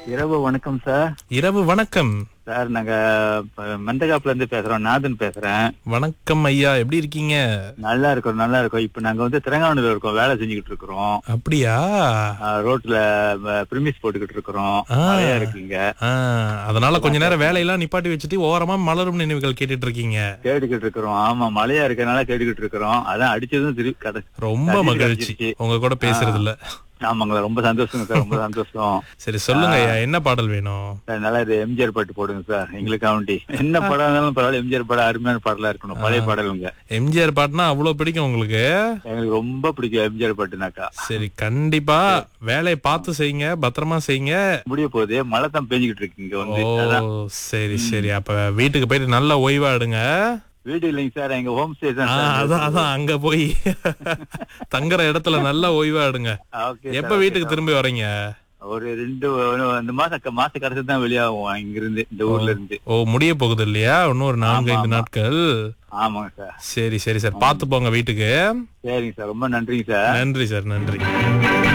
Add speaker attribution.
Speaker 1: இரவு வணக்கம் சார்
Speaker 2: இரவு வணக்கம்
Speaker 1: சார் நாங்க ப- மந்தகாப்புல இருந்து பேசுறோம் நாதன் பேசுறேன்
Speaker 2: வணக்கம் ஐயா எப்படி இருக்கீங்க
Speaker 1: நல்லா இருக்கோம் நல்லா இருக்கோம் இப்ப நாங்க வந்து திரங்காவணில இருக்கோம் வேலை செஞ்சுக்கிட்டு இருக்கிறோம்
Speaker 2: அப்படியா
Speaker 1: ஆஹ் ரோட்ல பிரிமிஸ் போட்டுக்கிட்டு இருக்கிறோம்
Speaker 2: ஆ.
Speaker 1: மழையா இருக்குங்க
Speaker 2: ஆ, அதனால கொஞ்ச நேரம் வேலையெல்லாம் நிப்பாட்டி வச்சுட்டு ஓரமா மலரும் நினைவுகள் கேட்டுட்டு இருக்கீங்க
Speaker 1: கேட்டுக்கிட்டு இருக்கிறோம் ஆமா மழையா இருக்கனால கேட்டுக்கிட்டு இருக்கிறோம் அதான் அடிச்சதும் திருப்பி கடை
Speaker 2: ரொம்ப
Speaker 1: கடைசி
Speaker 2: மகிழ்ச்சி
Speaker 1: கிடைச்சிருச்சு.
Speaker 2: உங்க கூட பேசுறதுல
Speaker 1: ஆமாங்களா ரொம்ப சந்தோஷங்க சார் ரொம்ப சந்தோஷம்
Speaker 2: சரி சொல்லுங்க ஐயா என்ன பாடல் வேணும்
Speaker 1: சார் நல்லா இது எம்ஜிஆர் பாட்டு போடுங்க சார் எங்களுக்கு கவுண்டி என்ன படம் இருந்தாலும் பரவாயில்ல எம்ஜிஆர் பாடம் அருமையான பாடலா இருக்கணும் பழைய பாடலுங்க
Speaker 2: எம்ஜிஆர் பாட்டுனா அவ்வளவு பிடிக்கும் உங்களுக்கு
Speaker 1: எங்களுக்கு ரொம்ப பிடிக்கும் எம்ஜிஆர் பாட்டுனாக்கா
Speaker 2: சரி கண்டிப்பா வேலையை பார்த்து செய்யுங்க பத்திரமா செய்யுங்க
Speaker 1: முடிய போகுது மழை தான் பெஞ்சுக்கிட்டு இருக்கு இங்க வந்து
Speaker 2: ஓ
Speaker 1: அதான்
Speaker 2: சரி சரி அப்ப வீட்டுக்கு போயிட்டு நல்லா ஓய்வாடுங்க
Speaker 1: வீடு இல்லைங்க சார் எங்க ஹோம் ஸ்டே
Speaker 2: ஆ,
Speaker 1: தான் சார்.
Speaker 2: அதான் அதான் அங்க போய் தங்குற இடத்துல நல்லா ஓய்வாடுங்க
Speaker 1: Okay
Speaker 2: எப்ப
Speaker 1: சார்,
Speaker 2: வீட்டுக்கு
Speaker 1: okay
Speaker 2: திரும்பி வர்றீங்க
Speaker 1: சார். ஒரு ரெண்டு இந்த மாசம் மாச கடைசி தான் வெளியாகும் இங்க இருந்து இந்த ஊர்ல இருந்து
Speaker 2: ஓ முடிய போகுது இல்லையா இன்னும் ஒரு நான்கு
Speaker 1: ஆமா,
Speaker 2: ஐந்து
Speaker 1: ஆமா.
Speaker 2: நாட்கள்
Speaker 1: ஆமாங்க சார்
Speaker 2: சரி சரி சார் பார்த்து போங்க வீட்டுக்கு
Speaker 1: சரிங்க சார் ரொம்ப நன்றிங்க சார்
Speaker 2: நன்றி சார் நன்றி